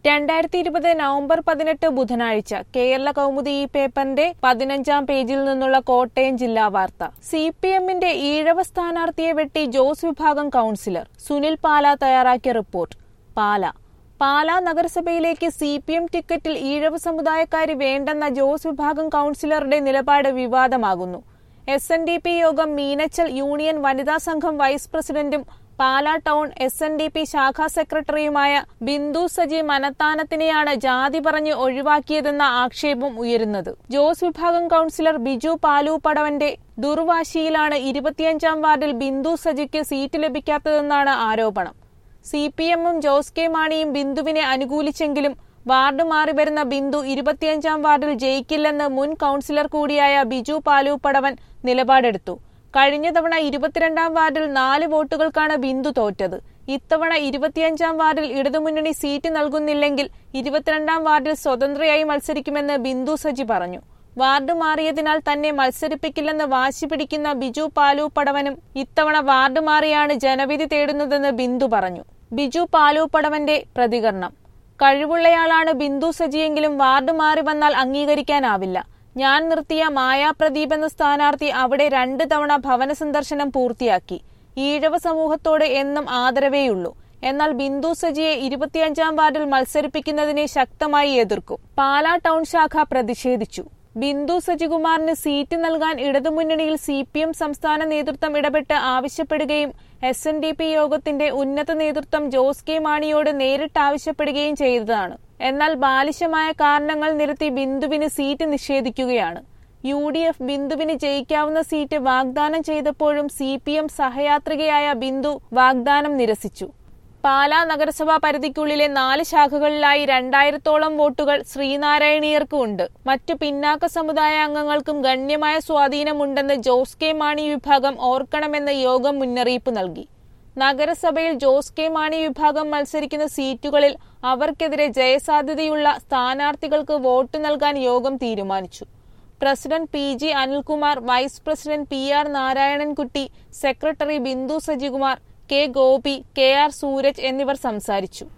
രണ്ടായിരത്തി ഇരുപത് നവംബർ പതിനെട്ട് ബുധനാഴ്ച കേരള കൗമുദി ഈ പേപ്പറിന്റെ പതിനഞ്ചാം പേജിൽ നിന്നുള്ള കോട്ടയം ജില്ലാ വാർത്ത സി പി എമ്മിന്റെ ഈഴവ സ്ഥാനാർത്ഥിയെ വെട്ടി ജോസ് വിഭാഗം കൌൺസിലർ സുനിൽ പാല തയ്യാറാക്കിയ റിപ്പോർട്ട് പാല പാലാ നഗരസഭയിലേക്ക് സി പി എം ടിക്കറ്റിൽ ഈഴവ സമുദായക്കാരി വേണ്ടെന്ന ജോസ് വിഭാഗം കൌൺസിലറുടെ നിലപാട് വിവാദമാകുന്നു എസ് എൻ ഡി പി യോഗം മീനച്ചൽ യൂണിയൻ വനിതാ സംഘം വൈസ് പ്രസിഡന്റും Pala town S N D P ശാഖാ സെക്രട്ടറിയുമായ ബിന്ദു സജി മനത്താനത്തിനെയാണ് ജാതി പറഞ്ഞ് ഒഴിവാക്കിയതെന്ന ആക്ഷേപം ഉയരുന്നത് ജോസ് വിഭാഗം കൌൺസിലർ ബിജു പാലു പടവന്റെ ദുർവാശിയിലാണ് ഇരുപത്തിയഞ്ചാം വാർഡിൽ ബിന്ദു സജിക്ക് സീറ്റ് ലഭിക്കാത്തതെന്നാണ് ആരോപണം സി പി എമ്മും ജോസ് കെ മാണിയും ബിന്ദുവിനെ അനുകൂലിച്ചെങ്കിലും വാർഡ് മാറി വരുന്ന ബിന്ദു ഇരുപത്തിയഞ്ചാം വാർഡിൽ ജയിക്കില്ലെന്ന് മുൻ കൌൺസിലർ കൂടിയായ ബിജു പാലു പടവൻ നിലപാടെടുത്തു കഴിഞ്ഞ തവണ ഇരുപത്തിരണ്ടാം വാർഡിൽ നാല് വോട്ടുകൾക്കാണ് ബിന്ദു തോറ്റത് ഇത്തവണ ഇരുപത്തിയഞ്ചാം വാർഡിൽ ഇടതുമുന്നണി സീറ്റ് നൽകുന്നില്ലെങ്കിൽ ഇരുപത്തിരണ്ടാം വാർഡിൽ സ്വതന്ത്രയായി മത്സരിക്കുമെന്ന് ബിന്ദു സജി പറഞ്ഞു വാർഡ് മാറിയതിനാൽ തന്നെ മത്സരിപ്പിക്കില്ലെന്ന് വാശി പിടിക്കുന്ന ബിജു പാലു പടവനും ഇത്തവണ വാർഡ് മാറിയാണ് ജനവിധി തേടുന്നതെന്ന് ബിന്ദു പറഞ്ഞു ബിജു പാലു പടവന്റെ പ്രതികരണം കഴിവുള്ളയാളാണ് ബിന്ദു സജിയെങ്കിലും വാർഡ് മാറി വന്നാൽ അംഗീകരിക്കാനാവില്ല ഞാൻ നിർത്തിയ മായാപ്രദീപ് എന്ന സ്ഥാനാർത്ഥി അവിടെ രണ്ട് തവണ ഭവന സന്ദർശനം പൂർത്തിയാക്കി ഈഴവ സമൂഹത്തോട് എന്നും ആദരവേയുള്ളൂ എന്നാൽ ബിന്ദു സജിയെ ഇരുപത്തിയഞ്ചാം വാർഡിൽ മത്സരിപ്പിക്കുന്നതിനെ ശക്തമായി എതിർക്കും പാലാ ടൗൺ ശാഖ പ്രതിഷേധിച്ചു ബിന്ദു സജികുമാറിന് സീറ്റ് നൽകാൻ ഇടതുമുന്നണിയിൽ സി പി എം സംസ്ഥാന നേതൃത്വം ഇടപെട്ട് ആവശ്യപ്പെടുകയും എസ് എൻ ഡി പി യോഗത്തിന്റെ ഉന്നത നേതൃത്വം ജോസ് കെ മാണിയോട് നേരിട്ട് ആവശ്യപ്പെടുകയും ചെയ്തതാണ് എന്നാൽ ബാലിശമായ കാരണങ്ങൾ നിരത്തി ബിന്ദുവിന് സീറ്റ് നിഷേധിക്കുകയാണ് യു ഡി എഫ് ബിന്ദുവിന് ജയിക്കാവുന്ന സീറ്റ് വാഗ്ദാനം ചെയ്തപ്പോഴും സി പി എം സഹയാത്രികയായ ബിന്ദു വാഗ്ദാനം നിരസിച്ചു പാലാ നഗരസഭാ പരിധിക്കുള്ളിലെ നാല് ശാഖകളിലായി രണ്ടായിരത്തോളം വോട്ടുകൾ ശ്രീനാരായണീയർക്കും ഉണ്ട് മറ്റു പിന്നാക്ക സമുദായ അംഗങ്ങൾക്കും ഗണ്യമായ സ്വാധീനമുണ്ടെന്ന് ജോസ് കെ മാണി വിഭാഗം ഓർക്കണമെന്ന് യോഗം മുന്നറിയിപ്പ് നൽകി നഗരസഭയിൽ ജോസ് കെ മാണി വിഭാഗം മത്സരിക്കുന്ന സീറ്റുകളിൽ അവർക്കെതിരെ ജയസാധ്യതയുള്ള സ്ഥാനാർത്ഥികൾക്ക് വോട്ട് നൽകാൻ യോഗം തീരുമാനിച്ചു president P G Anilkumar vice president P R Narayanankutty secretary Bindu Sajikumar K Gopi K R Sooraj എന്നിവർ സംസാരിച്ചു